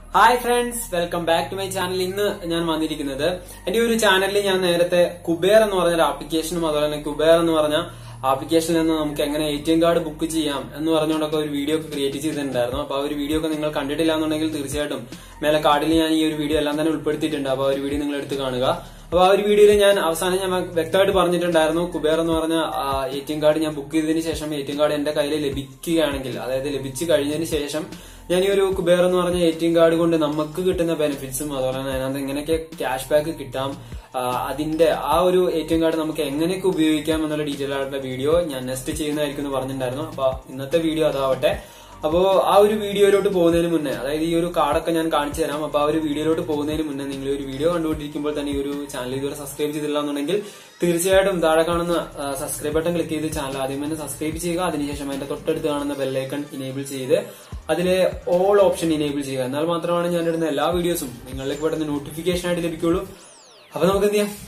Hi friends welcome back to my channel ഇന്ന് ഞാൻ വന്നിരിക്കുന്നത് എന്റെ ഒരു ചാനലിൽ ഞാൻ നേരത്തെ കുബേർ എന്ന് പറഞ്ഞ ഒരു ആപ്ലിക്കേഷനും അതുപോലെ തന്നെ കുബേർ എന്ന് പറഞ്ഞ ആപ്ലിക്കേഷനിൽ നിന്ന് നമുക്ക് എങ്ങനെ A T M card book ചെയ്യാം എന്ന് പറഞ്ഞുകൊണ്ടൊക്കെ ഒരു വീഡിയോ ഒക്കെ ക്രിയേറ്റ് ചെയ്തിട്ടുണ്ടായിരുന്നു അപ്പൊ ആ ഒരു വീഡിയോ ഒക്കെ നിങ്ങൾ കണ്ടിട്ടില്ല എന്നുണ്ടെങ്കിൽ തീർച്ചയായിട്ടും മേലെ കാർഡിൽ ഞാൻ ഈ ഒരു വീഡിയോ എല്ലാം തന്നെ ഉൾപ്പെടുത്തിയിട്ടുണ്ട് അപ്പൊ ആ ഒരു വീഡിയോ നിങ്ങൾ എടുത്ത് കാണുക അപ്പൊ ആ ഒരു വീഡിയോയിൽ ഞാൻ അവസാനം ഞാൻ വ്യക്തമായിട്ട് പറഞ്ഞിട്ടുണ്ടായിരുന്നു കുബേർ എന്ന് പറഞ്ഞ എ ടി എം കാർഡ് ഞാൻ ബുക്ക് ചെയ്തതിന് ശേഷം എ ടി എം കാർഡ് എന്റെ കയ്യിൽ ലഭിക്കുകയാണെങ്കിൽ അതായത് ലഭിച്ചു കഴിഞ്ഞതിന് ശേഷം ഞാൻ ഈ ഒരു കുബേർ എന്ന് പറഞ്ഞ എ ടി എം കാർഡ് കൊണ്ട് നമുക്ക് കിട്ടുന്ന ബെനിഫിറ്റ്സും അതുപോലെ തന്നെ അതിനകത്ത് എങ്ങനെയൊക്കെ ക്യാഷ് ബാക്ക് കിട്ടാം ആ, അതിന്റെ ആ ഒരു എ ടി എം കാർഡ് നമുക്ക് എങ്ങനെയൊക്കെ ഉപയോഗിക്കാം എന്നുള്ള ഡീറ്റെയിൽ ആയിട്ടുള്ള വീഡിയോ ഞാൻ നെക്സ്റ്റ് ചെയ്യുന്നതായിരിക്കും എന്ന് പറഞ്ഞിട്ടുണ്ടായിരുന്നു അപ്പൊ ഇന്നത്തെ വീഡിയോ അതാവട്ടെ അപ്പോ ആ ഒരു വീഡിയോയിലോട്ട് പോകുന്നതിന് മുന്നേ അതായത് ഈ ഒരു കാർഡൊക്കെ ഞാൻ കാണിച്ചു തരാം അപ്പൊ ആ ഒരു വീഡിയോയിലോട്ട് പോകുന്നതിന് മുന്നേ നിങ്ങൾ ഈ ഒരു വീഡിയോ കണ്ടുകൊണ്ടിരിക്കുമ്പോൾ തന്നെ ഈ ഒരു ചാനൽ ഇതുവരെ സബ്സ്ക്രൈബ് ചെയ്തില്ല എന്നുണ്ടെങ്കിൽ തീർച്ചയായിട്ടും താഴെ കാണുന്ന സബ്സ്ക്രൈബ് ബട്ടൺ ക്ലിക്ക് ചെയ്ത് ചാനൽ ആദ്യം തന്നെ സബ്സ്ക്രൈബ് ചെയ്യുക അതിനുശേഷം അതിന്റെ തൊട്ടടുത്ത് കാണുന്ന ബെല്ലൈക്കൺ ഇനേബിൾ ചെയ്ത് അതിലെ ഓൾ ഓപ്ഷൻ ഇനേബിൾ ചെയ്യുക എന്നാൽ മാത്രമാണ് ഞാൻ ഇടുന്ന എല്ലാ വീഡിയോസും നിങ്ങളിലേക്ക് പെട്ടെന്ന് നോട്ടിഫിക്കേഷൻ ആയിട്ട് ലഭിക്കുള്ളൂ അപ്പൊ നമുക്ക് എന്ത് ചെയ്യാം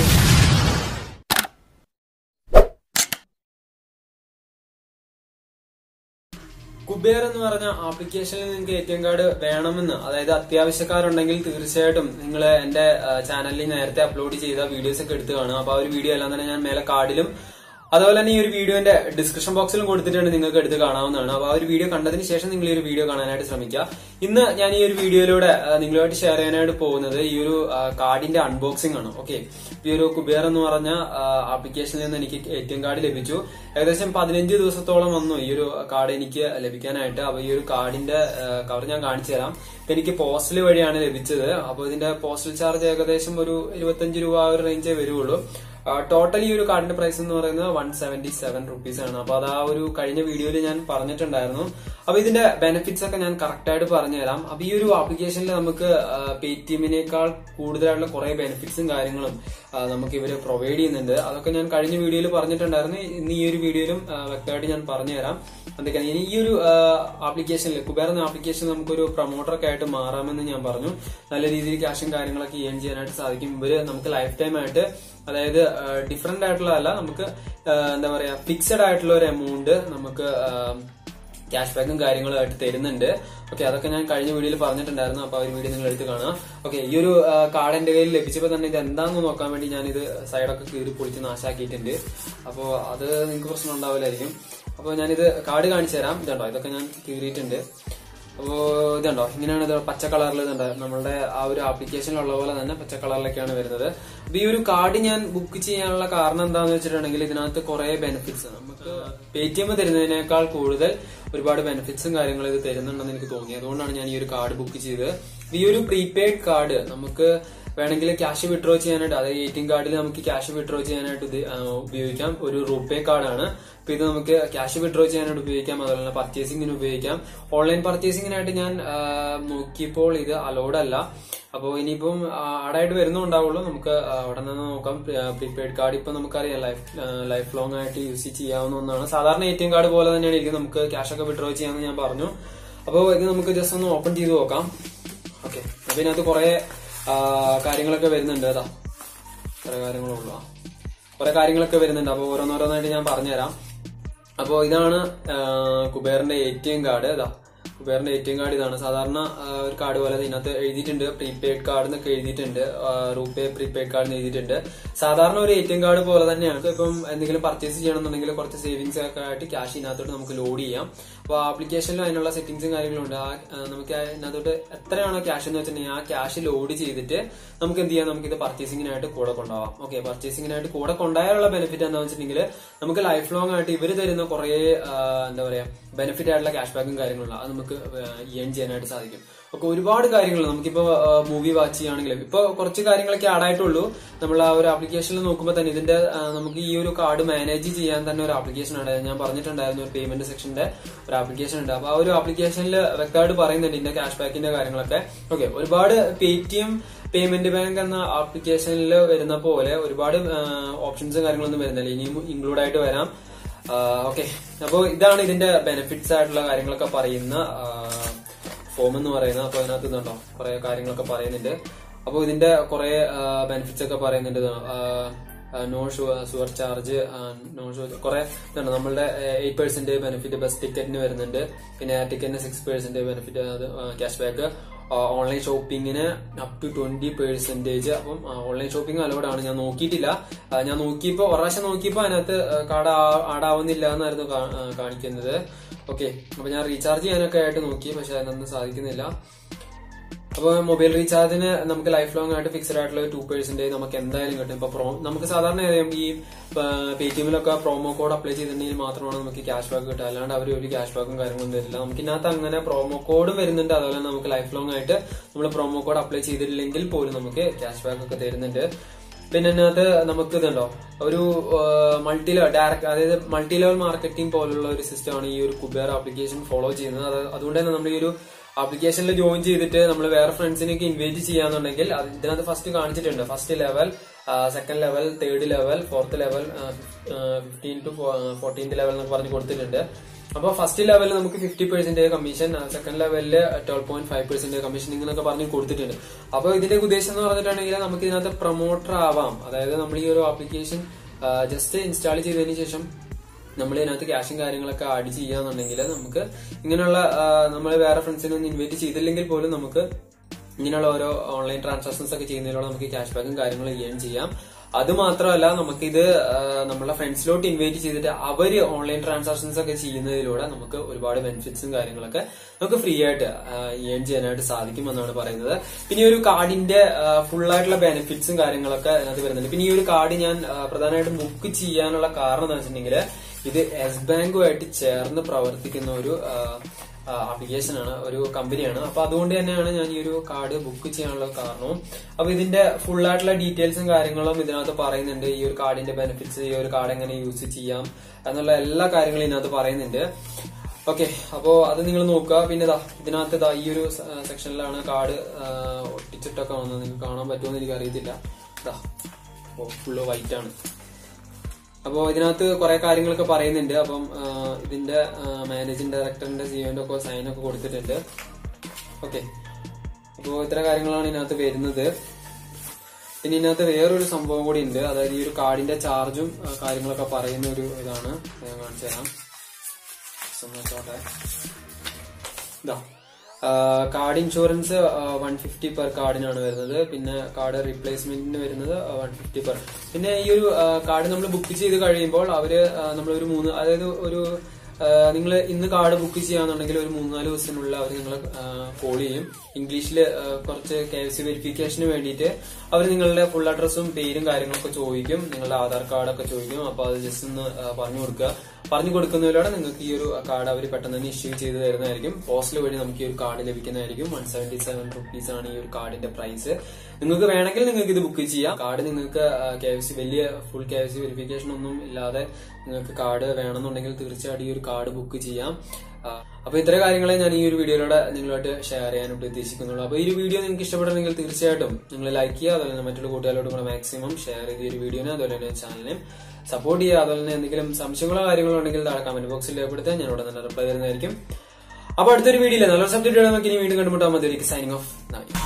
കുബേർ എന്ന് പറഞ്ഞ ആപ്ലിക്കേഷനിൽ നിങ്ങൾക്ക് എ ടി എം കാർഡ് വേണമെന്ന് അതായത് അത്യാവശ്യക്കാരുണ്ടെങ്കിൽ തീർച്ചയായിട്ടും നിങ്ങൾ എന്റെ ചാനലിൽ നേരത്തെ അപ്ലോഡ് ചെയ്ത വീഡിയോസ് ഒക്കെ എടുത്ത് കാണുക അപ്പൊ ആ ഒരു വീഡിയോ എല്ലാം തന്നെ ഞാൻ മേലെ കാർഡിലും അതുപോലെ തന്നെ ഈ ഒരു വീഡിയോന്റെ ഡിസ്ക്രിപ്ഷൻ ബോക്സിലും കൊടുത്തിട്ടുണ്ട് നിങ്ങൾക്ക് എടുത്ത് കാണാവുന്നതാണ് അപ്പൊ ആ ഒരു വീഡിയോ കണ്ടതിന് ശേഷം നിങ്ങൾ ഈ ഒരു വീഡിയോ കാണാനായിട്ട് ശ്രമിക്കുക ഇന്ന് ഞാൻ ഈ ഒരു വീഡിയോയിലൂടെ ആ, നിങ്ങളുമായിട്ട് ഷെയർ ചെയ്യാനായിട്ട് പോകുന്നത് ഈ ഒരു ആ, കാർഡിന്റെ അൺബോക്സിംഗ് ആണ് ഓക്കെ ഈ ഒരു കുബേർ എന്ന് പറഞ്ഞ ആപ്ലിക്കേഷനിൽ നിന്ന് എനിക്ക് എ ടി എം കാർഡ് ലഭിച്ചു ഏകദേശം പതിനഞ്ച് ദിവസത്തോളം വന്നു ഈ ഒരു കാർഡ് എനിക്ക് ലഭിക്കാനായിട്ട് അപ്പൊ ഈ ഒരു കാർഡിന്റെ കവർ ഞാൻ കാണിച്ചു തരാം ഇപ്പൊ എനിക്ക് പോസ്റ്റൽ വഴിയാണ് ലഭിച്ചത് അപ്പൊ ഇതിന്റെ പോസ്റ്റൽ ചാർജ് ഏകദേശം ഒരു ഇരുപത്തഞ്ച് രൂപ ആ ഒരു റേഞ്ചേ വരുള്ളൂ ടോട്ടൽ ഈ ഒരു കാർഡിന്റെ പ്രൈസ് എന്ന് പറയുന്നത് വൺ സെവന്റി സെവൻ റുപ്പീസ് ആണ് അപ്പൊ അത് ആ ഒരു കഴിഞ്ഞ വീഡിയോയിൽ ഞാൻ പറഞ്ഞിട്ടുണ്ടായിരുന്നു അപ്പൊ ഇതിന്റെ ബെനിഫിറ്റ്സ് ഒക്കെ ഞാൻ കറക്റ്റ് ആയിട്ട് പറഞ്ഞുതരാം അപ്പൊ ഈ ഒരു ആപ്ലിക്കേഷനിൽ നമുക്ക് പേ ടി എമ്മിനേക്കാൾ കൂടുതലായിട്ടുള്ള കുറെ ബെനിഫിറ്റ്സും കാര്യങ്ങളും ആ, നമുക്ക് ഇവര് പ്രൊവൈഡ് ചെയ്യുന്നുണ്ട് അതൊക്കെ ഞാൻ കഴിഞ്ഞ വീഡിയോയിൽ പറഞ്ഞിട്ടുണ്ടായിരുന്നു ഇന്ന് ഈ ഒരു വീഡിയോയിലും ആ, വ്യക്തമായിട്ട് ഞാൻ പറഞ്ഞുതരാം എന്തൊക്കെയാണ് ഇനി ഈ ഒരു ആപ്ലിക്കേഷനിൽ കുബേർ എന്ന ആപ്ലിക്കേഷൻ നമുക്കൊരു പ്രൊമോട്ടറൊക്കെ ആയിട്ട് മാറാമെന്ന് ഞാൻ പറഞ്ഞു നല്ല രീതിയിൽ ക്യാഷും കാര്യങ്ങളൊക്കെ ഏൺ ചെയ്യാനായിട്ട് സാധിക്കും ഇവര് നമുക്ക് ലൈഫ് ടൈം ആയിട്ട് അതായത് ഡിഫറെന്റ് ആയിട്ടുള്ള അല്ല നമുക്ക് ആ, എന്താ പറയാ ഫിക്സഡ് ആയിട്ടുള്ള ഒരു എമൗണ്ട് നമുക്ക് ക്യാഷ് ബാക്കും കാര്യങ്ങളും ആയിട്ട് തരുന്നുണ്ട് ഓക്കെ അതൊക്കെ ഞാൻ കഴിഞ്ഞ വീഡിയോയിൽ പറഞ്ഞിട്ടുണ്ടായിരുന്നു അപ്പൊ ആ ഒരു വീഡിയോ നിങ്ങൾ എടുത്ത് കാണുക ഓക്കെ ഈ ഒരു കാർഡ് എന്റെ കയ്യിൽ ലഭിച്ചപ്പോൾ തന്നെ ഇത് എന്താണെന്ന് നോക്കാൻ വേണ്ടി ഞാൻ ഇത് സൈഡൊക്കെ കീറി പൊളിച്ച് നാശാക്കിയിട്ടുണ്ട് അപ്പോൾ അത് നിങ്ങൾക്ക് പ്രശ്നം ഉണ്ടാവില്ലായിരിക്കും അപ്പോൾ ഞാനിത് കാർഡ് കാണിച്ചു തരാം ഇതുണ്ടോ ഇതൊക്കെ ഞാൻ കീറിയിട്ടുണ്ട് അപ്പോ ഇതുണ്ടോ ഇങ്ങനെയാണ് ഇത് പച്ച കളറിൽ ഇതുണ്ട് നമ്മളുടെ ആ ഒരു ആപ്ലിക്കേഷനിലുള്ള പോലെ തന്നെ പച്ച കളറിലൊക്കെയാണ് വരുന്നത് അപ്പൊ ഈ ഒരു കാർഡ് ഞാൻ ബുക്ക് ചെയ്യാനുള്ള കാരണം എന്താണെന്ന് വെച്ചിട്ടുണ്ടെങ്കിൽ ഇതിനകത്ത് കുറെ ബെനിഫിറ്റ്സ് നമുക്ക് പേ ടി എം തരുന്നതിനേക്കാൾ കൂടുതൽ ഒരുപാട് ബെനിഫിറ്റ്സും കാര്യങ്ങളും ഇത് തരുന്നുണ്ടെന്ന് എനിക്ക് തോന്നി അതുകൊണ്ടാണ് ഞാൻ ഈ ഒരു കാർഡ് ബുക്ക് ചെയ്തത് ഈ ഒരു പ്രീപെയ്ഡ് കാർഡ് നമുക്ക് വേണമെങ്കിൽ ക്യാഷ് വിഡ്രോ ചെയ്യാനായിട്ട് അതായത് എ ടി എം കാർഡിൽ നമുക്ക് ക്യാഷ് വിഡ്രോ ചെയ്യാനായിട്ട് ഇത് ആ, ഉപയോഗിക്കാം ഒരു റൂപേ കാർഡാണ് അപ്പൊ ഇത് നമുക്ക് ക്യാഷ് വിഡ്രോ ചെയ്യാനായിട്ട് ഉപയോഗിക്കാം അതുപോലെ തന്നെ പർച്ചേസിംഗിന് ഉപയോഗിക്കാം ഓൺലൈൻ പർച്ചേസിംഗിനായിട്ട് ഞാൻ ആ, നോക്കിയപ്പോൾ ഇത് അലൗഡ് അല്ല അപ്പോൾ ഇനിയിപ്പം ആടായിട്ട് വരുന്നുണ്ടാവുള്ളൂ നമുക്ക് ആ, അവിടെ നിന്ന് നോക്കാം പ്രീപെയ്ഡ് കാർഡ് ഇപ്പൊ നമുക്കറിയാം ലൈഫ് ലൈഫ് ലോങ് ആയിട്ട് യൂസ് ചെയ്യാവുന്ന ഒന്നാണ് സാധാരണ എ ടി എം കാർഡ് പോലെ തന്നെയാണ് ഇരിക്കും നമുക്ക് ക്യാഷ് ഒക്കെ വിഡ്രോ ചെയ്യാമെന്ന് ഞാൻ പറഞ്ഞു അപ്പോൾ ഇത് നമുക്ക് ജസ്റ്റ് ഒന്ന് ഓപ്പൺ ചെയ്ത് നോക്കാം ഓക്കെ അപ്പൊ ഇതിനകത്ത് കുറെ കാര്യങ്ങളൊക്കെ വരുന്നുണ്ട് അതാ കുറെ കാര്യങ്ങളുള്ളൂ കുറെ കാര്യങ്ങളൊക്കെ വരുന്നുണ്ട് അപ്പൊ ഓരോന്നോരോന്നായിട്ട് ഞാൻ പറഞ്ഞുതരാം അപ്പോ ഇതാണ് ആ, കുബേറിന്റെ എ ടി എം കാർഡ് ഇതാ കുബേറിന്റെ എ ടി എം കാർഡ് ഇതാണ് സാധാരണ ആ, ഒരു കാർഡ് പോലെ ഇതിനകത്ത് എഴുതിയിട്ടുണ്ട് പ്രീപെയ്ഡ് കാർഡ് എന്നൊക്കെ എഴുതിയിട്ടുണ്ട് റൂപേ പ്രീപെയ്ഡ് കാർഡ് എന്ന് എഴുതിയിട്ടുണ്ട് സാധാരണ ഒരു എ ടി എം കാർഡ് പോലെ തന്നെയാണ് ഇപ്പം എന്തെങ്കിലും പർച്ചേസ് ചെയ്യണമെന്നുണ്ടെങ്കിൽ കുറച്ച് സേവിങ്സ് ഒക്കെ ആയിട്ട് ക്യാഷ് ഇതിനകത്തോട്ട് നമുക്ക് ലോഡ് ചെയ്യാം അപ്പൊ ആപ്ലിക്കേഷനിലും അതിനുള്ള സെറ്റിംഗ്സും കാര്യങ്ങളും ഉണ്ട് ആ ആ, നമുക്ക് ആ ഇതിനകത്തോട്ട് എത്രയാണോ ക്യാഷ് എന്ന് വെച്ചിട്ടുണ്ടെങ്കിൽ ആ ക്യാഷ് ലോഡ് ചെയ്തിട്ട് നമുക്ക് എന്ത് ചെയ്യാം നമുക്ക് ഇത് പർച്ചേസിംഗിനായിട്ട് കൂടെ കൊണ്ടുപോകാം ഓക്കെ പർച്ചേസിംഗിനായിട്ട് കൂടെ കൊണ്ടുപോയാലുള്ള ബെനിഫിറ്റ് എന്താണെന്ന് വെച്ചിട്ടുണ്ടെങ്കിൽ നമുക്ക് ലൈഫ് ലോങ് ആയിട്ട് ഇവർ തരുന്ന കുറെ എന്താ പറയാ ബെനിഫിറ്റ് ആയിട്ടുള്ള ക്യാഷ് ബാക്കും കാര്യങ്ങളും അത് നമുക്ക് ഏൺ ചെയ്യാനായിട്ട് സാധിക്കും ഒക്കെ ഒരുപാട് കാര്യങ്ങൾ നമുക്കിപ്പോ മൂവി വാച്ച് ചെയ്യുകയാണെങ്കിലും ഇപ്പൊ കുറച്ച് കാര്യങ്ങളൊക്കെ ആഡായിട്ടുള്ളൂ നമ്മൾ ആ ഒരു ആപ്ലിക്കേഷനിൽ നോക്കുമ്പോൾ തന്നെ ഇതിന്റെ ആ, നമുക്ക് ഈ ഒരു കാർഡ് മാനേജ് ചെയ്യാൻ തന്നെ ഒരു ആപ്ലിക്കേഷൻ ആണ് ഞാൻ പറഞ്ഞിട്ടുണ്ടായിരുന്നു ഒരു പേയ്മെന്റ് സെക്ഷന്റെ ഒരു ആപ്ലിക്കേഷൻ ഉണ്ട് അപ്പൊ ആ ഒരു ആപ്ലിക്കേഷനിൽ വ്യക്തമായിട്ട് പറയുന്നുണ്ട് ഇതിന്റെ ക്യാഷ് ബാക്കിന്റെ കാര്യങ്ങളൊക്കെ ഓക്കെ ഒരുപാട് Paytm payment bank എന്ന ആപ്ലിക്കേഷനിൽ വരുന്ന പോലെ ഒരുപാട് ഓപ്ഷൻസും കാര്യങ്ങളൊന്നും വരുന്നില്ല ഇനിയും ഇൻക്ലൂഡ് ആയിട്ട് വരാം ഓക്കെ അപ്പോൾ ഇതാണ് ഇതിന്റെ ബെനിഫിറ്റ്സ് ആയിട്ടുള്ള കാര്യങ്ങളൊക്കെ പറയുന്ന ഫോം എന്ന് പറയുന്നത് അപ്പൊ അതിനകത്ത് ഇതുണ്ടോ കുറെ കാര്യങ്ങളൊക്കെ പറയുന്നുണ്ട് അപ്പോൾ ഇതിന്റെ കുറെ ബെനിഫിറ്റ്സ് ഒക്കെ പറയുന്നുണ്ട് no surcharge no sure കുറെ ഇതുണ്ട് നമ്മളുടെ എയ്റ്റ് പെർസെന്റ് ബെനിഫിറ്റ് ബസ് ടിക്കറ്റിന് വരുന്നുണ്ട് പിന്നെ എയർ ടിക്കറ്റിന് six percent benefit cash back online ഷോപ്പിങ്ങിന് അപ് ടു ട്വന്റി പെർസെന്റേജ് അപ്പം ഓൺലൈൻ ഷോപ്പിംഗ് അലോഡ് ആണ് ഞാൻ നോക്കിയിട്ടില്ല ആ, ഞാൻ നോക്കിയപ്പോ ഒരു പ്രാവശ്യം നോക്കിയപ്പോ അതിനകത്ത് കാർഡ് ആടാവുന്നില്ല എന്നായിരുന്നു കാ- ആ, കാണിക്കുന്നത് ഓക്കെ അപ്പൊ ഞാൻ റീചാർജ് ചെയ്യാനൊക്കെ ആയിട്ട് നോക്കി പക്ഷെ അതിനൊന്നും സാധിക്കുന്നില്ല അപ്പൊ മൊബൈൽ റീചാർജിന് നമുക്ക് ലൈഫ് ലോങ് ആയിട്ട് ഫിക്സഡ് ആയിട്ടുള്ള ടു പെർസെന്റേജ് നമുക്ക് എന്തായാലും കിട്ടും ഇപ്പൊ പ്രോ നമുക്ക് സാധാരണ അറിയാം ഈ പേ ടി എമ്മിലൊക്കെ പ്രോമോ കോഡ് അപ്ലൈ ചെയ്തിട്ടുണ്ടെങ്കിൽ മാത്രമാണ് നമുക്ക് ക്യാഷ് ബാക്ക് കിട്ടുക അല്ലാണ്ട് അവർ ഒരു ക്യാഷ് ബാക്കും കാര്യങ്ങളൊന്നും തരില്ല നമുക്ക് ഇതിനകത്ത് അങ്ങനെ പ്രോമോ കോഡും വരുന്നുണ്ട് അതുപോലെ തന്നെ നമുക്ക് ലൈഫ് ലോങ് ആയിട്ട് നമ്മൾ പ്രോമോ കോഡ് അപ്ലൈ ചെയ്തിട്ടില്ലെങ്കിൽ പോലും നമുക്ക് ക്യാഷ് ബാക്ക് ഒക്കെ തരുന്നുണ്ട് പിന്നെ അതിനകത്ത് നമുക്ക് ഇതുണ്ടോ ഒരു മൾട്ടി ലെവൽ ഡയറക്റ്റ് അതായത് മൾട്ടി ലെവൽ മാർക്കറ്റിംഗ് പോലുള്ള ഒരു സിസ്റ്റമാണ് ഈ ഒരു കുബേർ ആപ്ലിക്കേഷൻ ഫോളോ ചെയ്യുന്നത് അത് അതുകൊണ്ട് തന്നെ നമ്മൾ ഈ ഒരു ആപ്ലിക്കേഷനിൽ ജോയിൻ ചെയ്തിട്ട് നമ്മൾ വേറെ ഫ്രണ്ട്സിനൊക്കെ ഇൻവൈറ്റ് ചെയ്യാന്നുണ്ടെങ്കിൽ അത് ഇതിനകത്ത് ഫസ്റ്റ് കാണിച്ചിട്ടുണ്ട് first level second level third level fourth level fifteen to fourteenth level എന്നൊക്കെ പറഞ്ഞ് കൊടുത്തിട്ടുണ്ട് അപ്പൊ ഫസ്റ്റ് ലെവലിൽ നമുക്ക് ഫിഫ്റ്റി പെർസെന്റ് കമ്മീഷൻ സെക്കൻഡ് ലെവലിൽ twelve point five percent commission ഇങ്ങനെയൊക്കെ പറഞ്ഞ് കൊടുത്തിട്ടുണ്ട് അപ്പൊ ഇതിന്റെ ഉദ്ദേശം എന്ന് പറഞ്ഞിട്ടുണ്ടെങ്കിൽ നമുക്ക് ഇതിനകത്ത് പ്രൊമോട്ടർ ആവാം അതായത് നമ്മൾ ഈ ഒരു ആപ്ലിക്കേഷൻ ജസ്റ്റ് ഇൻസ്റ്റാൾ ചെയ്തതിന് ശേഷം നമ്മൾ ഇതിനകത്ത് ക്യാഷും കാര്യങ്ങളൊക്കെ ആഡ് ചെയ്യാന്നുണ്ടെങ്കിൽ നമുക്ക് ഇങ്ങനെയുള്ള നമ്മൾ വേറെ ഫ്രണ്ട്സിനെ ഒന്നും ഇൻവൈറ്റ് ചെയ്തില്ലെങ്കിൽ പോലും നമുക്ക് ഇങ്ങനെയുള്ള ഓരോ ഓൺലൈൻ ട്രാൻസാക്ഷൻസ് ഒക്കെ ചെയ്യുന്നതിലൂടെ നമുക്ക് ക്യാഷ് ബാക്കും കാര്യങ്ങളും ചെയ്യാൻ ചെയ്യാം അത് മാത്രമല്ല നമുക്കിത് ആ, നമ്മളെ ഫ്രണ്ട്സിലോട്ട് ഇൻവൈറ്റ് ചെയ്തിട്ട് അവര് ഓൺലൈൻ ട്രാൻസാക്ഷൻസ് ഒക്കെ ചെയ്യുന്നതിലൂടെ നമുക്ക് ഒരുപാട് ബെനിഫിറ്റ്സും കാര്യങ്ങളൊക്കെ നമുക്ക് ഫ്രീ ആയിട്ട് ഏൺ ചെയ്യാനായിട്ട് സാധിക്കുമെന്നാണ് പറയുന്നത് പിന്നെ ഈ ഒരു കാർഡിന്റെ ഫുൾ ആയിട്ടുള്ള ബെനിഫിറ്റ്സും കാര്യങ്ങളൊക്കെ അതിനകത്ത് വരുന്നുണ്ട് പിന്നെ ഈ ഒരു കാർഡ് ഞാൻ ആ, പ്രധാനമായിട്ടും ബുക്ക് ചെയ്യാനുള്ള കാരണം എന്ന് വെച്ചിട്ടുണ്ടെങ്കിൽ ഇത് എസ് ബാങ്കുമായിട്ട് ചേർന്ന് പ്രവർത്തിക്കുന്ന ഒരു ആപ്ലിക്കേഷൻ ആണ് ഒരു കമ്പനിയാണ് അപ്പൊ അതുകൊണ്ട് തന്നെയാണ് ഞാൻ ഈ ഒരു കാർഡ് ബുക്ക് ചെയ്യാനുള്ള കാരണവും അപ്പൊ ഇതിന്റെ ഫുൾ ആയിട്ടുള്ള ഡീറ്റെയിൽസും കാര്യങ്ങളും ഇതിനകത്ത് പറയുന്നുണ്ട് ഈ ഒരു കാർഡിന്റെ ബെനിഫിറ്റ്സ് ഈ ഒരു കാർഡ് എങ്ങനെ യൂസ് ചെയ്യാം എന്നുള്ള എല്ലാ കാര്യങ്ങളും ഇതിനകത്ത് പറയുന്നുണ്ട് ഓക്കെ അപ്പോ അത് നിങ്ങൾ നോക്കുക പിന്നെ ഇതാ ഇതിനകത്ത് ഇതാ ഈ ഒരു സെക്ഷനിലാണ് കാർഡ് ഒട്ടിച്ചിട്ടൊക്കെ വന്നത് നിങ്ങൾക്ക് കാണാൻ പറ്റുമെന്ന് എനിക്ക് അറിയത്തില്ല ഇതാ ഫുള്ള് വൈറ്റ് ആണ് അപ്പോ ഇതിനകത്ത് കുറെ കാര്യങ്ങളൊക്കെ പറയുന്നുണ്ട് അപ്പം ആ, ഇതിന്റെ മാനേജിംഗ് ഡയറക്ടറിന്റെ സിഒന്റെ ഒക്കെ സൈൻ ഒക്കെ കൊടുത്തിട്ടുണ്ട് ഓക്കെ അപ്പോ ഇത്ര കാര്യങ്ങളാണ് ഇതിനകത്ത് വരുന്നത് പിന്നെ ഇതിനകത്ത് വേറൊരു സംഭവം കൂടി ഉണ്ട് അതായത് ഈ ഒരു കാർഡിന്റെ ചാർജും ആ, കാര്യങ്ങളൊക്കെ പറയുന്ന ഒരു ഇതാണ് ഞാൻ കാണിച്ചു തരാം ഒന്ന് വെച്ചോട്ടെ. ഇതാ card insurance one fifty per കാർഡിനാണ് വരുന്നത് പിന്നെ കാർഡ് റീപ്ലേസ്മെന്റിന് വരുന്നത് വൺ ഫിഫ്റ്റി പെർ പിന്നെ ഈ ഒരു കാർഡ് നമ്മൾ ബുക്ക് ചെയ്ത് കഴിയുമ്പോൾ അവര് നമ്മൾ ഒരു മൂന്ന് അതായത് ഒരു നിങ്ങൾ ഇന്ന് കാർഡ് ബുക്ക് ചെയ്യാന്നുണ്ടെങ്കിൽ ഒരു മൂന്നാല് ദിവസത്തിനുള്ളിൽ അവർ നിങ്ങളെ കോൾ ചെയ്യും ഇംഗ്ലീഷിൽ കുറച്ച് കെ എഫ് സി വെരിഫിക്കേഷന് വേണ്ടിയിട്ട് അവർ നിങ്ങളുടെ ഫുൾ അഡ്രസ്സും പേരും കാര്യങ്ങളൊക്കെ ചോദിക്കും നിങ്ങളുടെ ആധാർ കാർഡൊക്കെ ചോദിക്കും അപ്പൊ അത് ജസ്റ്റ് ഒന്ന് ആ, പറഞ്ഞു കൊടുക്കുക പറഞ്ഞു കൊടുക്കുന്നതിലൂടെ നിങ്ങൾക്ക് ഈ ഒരു കാർഡ് അവർ പെട്ടെന്ന് തന്നെ ഇഷ്യൂ ചെയ്ത് തരുന്നതായിരിക്കും പോസ്റ്റൽ വഴി നമുക്ക് ഈ ഒരു കാർഡ് ലഭിക്കുന്നതായിരിക്കും വൺ സെവന്റി സെവൻ റുപ്പീസ് ആണ് ഈ ഒരു കാർഡിന്റെ പ്രൈസ് നിങ്ങൾക്ക് വേണമെങ്കിൽ നിങ്ങൾക്ക് ഇത് ബുക്ക് ചെയ്യാം കാർഡ് നിങ്ങൾക്ക് കെ എഫ് സി വലിയ full K F C verification ഒന്നും ഇല്ലാതെ നിങ്ങൾക്ക് കാർഡ് വേണമെന്നുണ്ടെങ്കിൽ തീർച്ചയായിട്ടും ഈ ഒരു കാർഡ് ബുക്ക് ചെയ്യാം ആ, അപ്പൊ ഇത്ര കാര്യങ്ങളെ ഞാൻ ഈ ഒരു വീഡിയോയിലൂടെ നിങ്ങളുമായിട്ട് ഷെയർ ചെയ്യാനായിട്ട് ഉദ്ദേശിക്കുന്നുള്ളൂ അപ്പൊ ഈ ഒരു വീഡിയോ നിങ്ങൾക്ക് ഇഷ്ടപ്പെടണമെങ്കിൽ തീർച്ചയായിട്ടും നിങ്ങൾ ലൈക്ക് ചെയ്യുക അതുപോലെ തന്നെ മറ്റുള്ള കൂട്ടുകാരോടും കൂടെ മാക്സിമം ഷെയർ ചെയ്ത് ഈ ഒരു വീഡിയോനെ അതുപോലെ തന്നെ ചാനലിനെയും സപ്പോർട്ട് ചെയ്യുക അതുപോലെ തന്നെ എന്തെങ്കിലും സംശയങ്ങളോ കാര്യങ്ങളോ ഉണ്ടെങ്കിൽ താഴെ കമന്റ് ബോക്സിൽ രേഖപ്പെടുത്താൻ ഞാൻ ഉടനെ തന്നെ റിപ്ലൈ തരുന്നതായിരിക്കും അപ്പൊ അടുത്തൊരു വീഡിയോയിലെ നല്ലൊരു സബ്ജക്റ്റ് നമുക്ക് ഇനി വീണ്ടും കണ്ടുമുട്ടാൻ മതി സൈനിങ് ഓഫ്